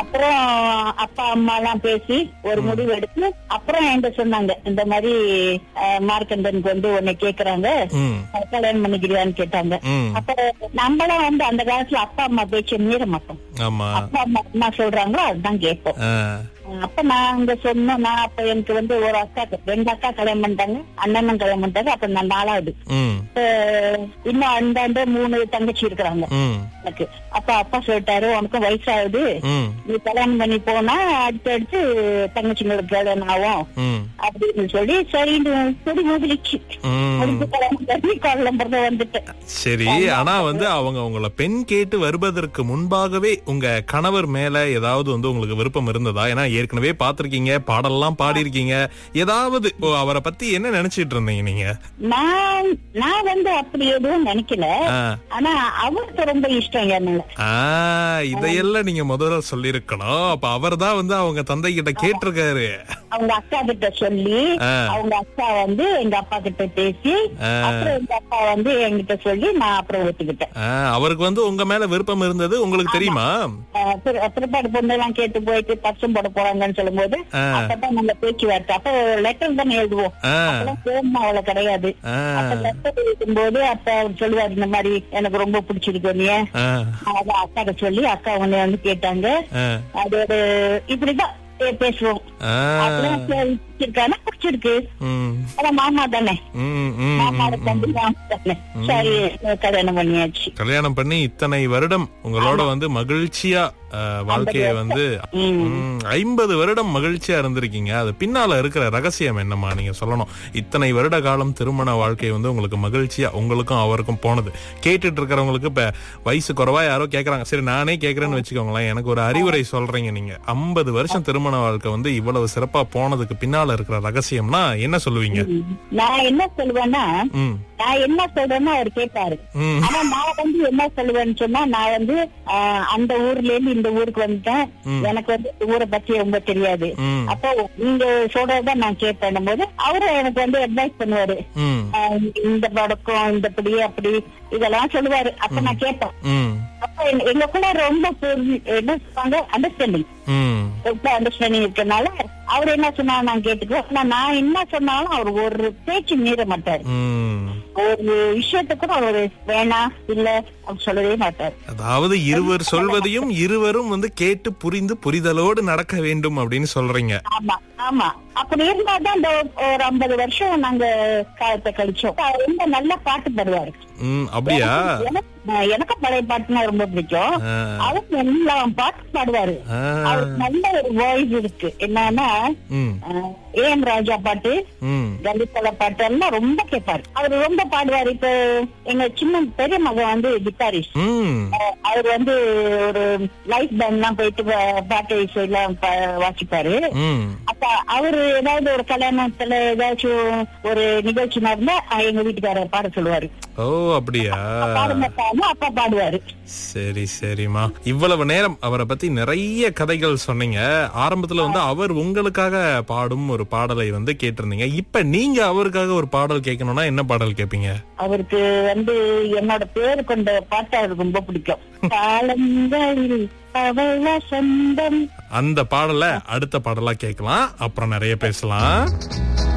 அப்புறம் அப்பா அம்மா எல்லாம் பேசி ஒரு முடிவு எடுத்து அப்புறம் என்கிட்ட சொன்னாங்க இந்த மாதிரி அஹ், மார்க்கண்டனுக்கு வந்து உன்னை கேக்குறாங்க ம் கல்யாணம் பண்ணிக்கிறியான்னு கேட்டாங்க ம் அப்ப நம்மளாம் வந்து அந்த காலத்துல அப்பா அம்மா பேச்ச மீற மாட்டோம் ஆமா அப்பா அம்மா என்ன சொல்றாங்களோ அதுதான் கேட்போம் ஆ, அப்ப நான் அங்க சொன்னோம் நான் அப்ப எனக்கு வந்து ஒரு அக்கா ரெண்டு அக்கா கல்யாணம் பண்ணிட்டாங்க அண்ணனும் கல்யாணம் பண்ணிட்டாங்க அப்ப நான் நாலாவது ம் அப்ப இன்னும் அந்தாண்ட மூணு தங்கச்சி இருக்கிறாங்க ம் எனக்கு அப்ப அப்பா சொல்லிட்டாரு உனக்கும் வயசாகுது ம் நீ கல்யாணம் பண்ணி போனா அடுத்து அடுத்து தங்கச்சிங்களுக்கு கல்யாணம் ஆகும் ம் அப்படின்னு சொல்லி சரின்னு கொடி முதலிச்சு ம் முடிஞ்சு கல்யாணம் பண்ணி கோலம்புறத வந்துட்டேன் சரி ஆனா வந்து அவங்க உங்களை பெண் கேட்டு வருவதற்கு முன்பாகவே உங்க கணவர் மேல ஏதாவது வந்து உங்களுக்கு விருப்பம் இருந்ததா ஏன்னா ஏற்கனவே பாத்திருக்கீங்க பாடல்லாம் பாடியிருக்கீங்க ஏதாவது ஓ, அவரை பத்தி என்ன நினைச்சிட்டு இருந்தீங்க நீங்க நான் நான் வந்து அப்படி எதுவும் நினைக்கல ஆ. ஆனா அவருக்கு ரொம்ப இஷ்டம் என் மேல ஆ, இதையெல்லாம் நீங்க முதல்ல சொல்லிருக்கணும் அப்ப அவர்தான் வந்து அவங்க தந்தை கிட்ட கேட்டிருக்காரு அவங்க அக்கா கிட்ட சொல்லி ஆ. அவங்க அக்கா வந்து எங்க அப்பா கிட்ட பேசி ஆ. அப்புறம் எங்க அப்பா வந்து என்கிட்ட சொல்லி நான் அப்புறம் ஒத்துக்கிட்டேன் ஆ, அவருக்கு வந்து உங்க மேல விருப்பம் இருந்தது உங்களுக்கு தெரியுமா ஆஹ் பிற- பிற்பாடு பொண்ணு எல்லாம் கேட்டு போயிட்டு பர்சம் போட போறாங்கன்னு சொல்லும்போது ஆ. அப்பதான் நம்ம பேச்சுவார்த்தை அப்ப லெட்டர் தானே எழுதுவோம் ஆ, அப்பெல்லாம் போன் அவ்வளவு கிடையாது ஆ, அப்ப லெட்டர் எழுதும்போது அப்ப அவர் சொல்லுவாரு இந்த மாதிரி எனக்கு ரொம்ப பிடிச்சிருக்கு நீ ஆ, அதான் அக்காட்ட சொல்லி அக்கா உன்னை வந்து கேட்டாங்க ஆ, அதோட இப்படிதான் பே- பேசுவோம் ஆ, அப்புறம் சரி, பிடிச்சிருக்கானா பிடிச்சிருக்கு ம், அதான் மாமா தானே ம், ம், மாமாவோட ம், ம். தம்பி மாமா தானே சரி கல்யாணம் பண்ணியாச்சு கல்யாணம் பண்ணி இத்தனை வருடம் உங்களோட வந்து மகிழ்ச்சியா அஹ், வாழ்க்கைய வந்து ம். ஐம்பது வருடம் மகிழ்ச்சியா இருந்திருக்கீங்க அது பின்னால இருக்கிற ரகசியம் என்னம்மா நீங்க சொல்லணும் இத்தனை வருட காலம் திருமண வாழ்க்கை வந்து உங்களுக்கு மகிழ்ச்சியா உங்களுக்கும் அவருக்கும் போனது கேட்டுட்டு இருக்கிறவங்களுக்கு இப்ப வயசு குறைவா யாரோ கேக்குறாங்க சரி நானே கேக்குறேன்னு வச்சுக்கோங்களேன் எனக்கு ஒரு அறிவுரை சொல்றீங்க நீங்க ஐம்பது வருஷம் திருமண வாழ்க்கை வந்து இவ்வளவு சிறப்பா போனதுக்கு பின்னால இருக்கிற ரகசியம்னா என்ன சொல்லுவீங்க நான் என்ன சொல்லுவேன்னா ம் நான் என்ன சொல்றேன்னு அவர் கேட்பாரு ம் ஆனா நான் வந்து என்ன சொல்லுவேன்னு சொன்னா நான் வந்து ஆஹ், அந்த ஊர்ல இருந்து இந்த ஊருக்கு வந்துட்டேன் எனக்கு வந்து இந்த ஊரை பத்தி ரொம்ப தெரியாது ம் அப்போ நீங்க சொல்றதுதான் நான் கேட்பேன் போது அவரும் எனக்கு வந்து அட்வைஸ் பண்ணுவாரு ம் ஆஹ், இந்த படக்கம் இந்த படி அப்படி இதெல்லாம் சொல்லுவாரு அப்ப நான் கேட்பேன் ம் அப்ப எங்க- எங்களுக்குள்ள ரொம்ப புரி- என்ன சொல்லுவாங்க அண்டர்ஸ்டாண்டிங் ம் ரொம்ப அண்டர்ஸ்டாண்டிங் இருக்கனால அவர் என்ன சொன்னாலும் நான் கேட்டுக்குவேன் ஆனா நான் என்ன சொன்னாலும் அவர் ஒரு பேச்சு மீற மாட்டாரு ம் ஒரு விஷயத்துக்கு கூட அவர் வேணாம் இல்ல அவர் சொல்லவே மாட்டார் அதாவது இருவர் சொல்வதையும் இருவரும் வந்து கேட்டு புரிந்து புரிதலோடு நடக்க வேண்டும் அப்படின்னு சொல்றீங்க ஆமா ஆமா அப்படி இருந்தாதான் இந்த ஒரு ஐம்பது வருஷம் நாங்க காலத்தை கழிச்சோம் அவர் ரொம்ப நல்ல பாட்டு பாடுவாரு ம் அப்படியா எனக்கு எனக்கு பழைய பாட்டுனா ரொம்ப பிடிக்கும் ஆ, அவர் எல்லா பாட்டு பாடுவாரு ஆ, அவருக்கு நல்ல ஒரு வாய்ஸ் இருக்கு என்னன்னா ம் ஏஎம் ராஜா பாட்டு ம் கலித்தல பாட்டு எல்லாம் ரொம்ப கேட்பாரு அவர் ரொம்ப பாடுவாரு இப்ப எங்க சின்ன பெரிய மகன் வந்து கிட்டாரிஸ்ட் ம் அவர் வந்து ஒரு லைஃப் பேண்ட் எல்லாம் போயிட்டு பா- பாட்டு இசை எல்லாம் பா- வாசிப்பாரு ம் அப்ப அவரு ஏதாவது ஒரு கல்யாணத்துல ஏதாச்சும் ஒரு நிகழ்ச்சி நடந்தா அஹ், எங்க வீட்டுக்காரர் பாட சொல்லுவாரு ஓ அப்படியா பாட மாட்டாங்க அப்பா பாடுவாரு சரி சரிம்மா இவ்வளவு நேரம் அவரை பத்தி நிறைய கதைகள் சொன்னீங்க ஆரம்பத்துல வந்து அவர் உங்களுக்காக பாடும் ஒரு பாடலை வந்து கேட்டிருந்தீங்க இப்ப நீங்க அவருக்காக ஒரு பாடல் கேட்கணும்னா என்ன பாடல் கேட்பீங்க அவருக்கு வந்து என்னோட பேரு கொண்ட பாட்டு அவருக்கு ரொம்ப பிடிக்கும் காலங்களில் அவள சொந்தம் அந்த பாடலை அடுத்த பாடலா கேட்கலாம் அப்புறம் நிறைய பேசலாம்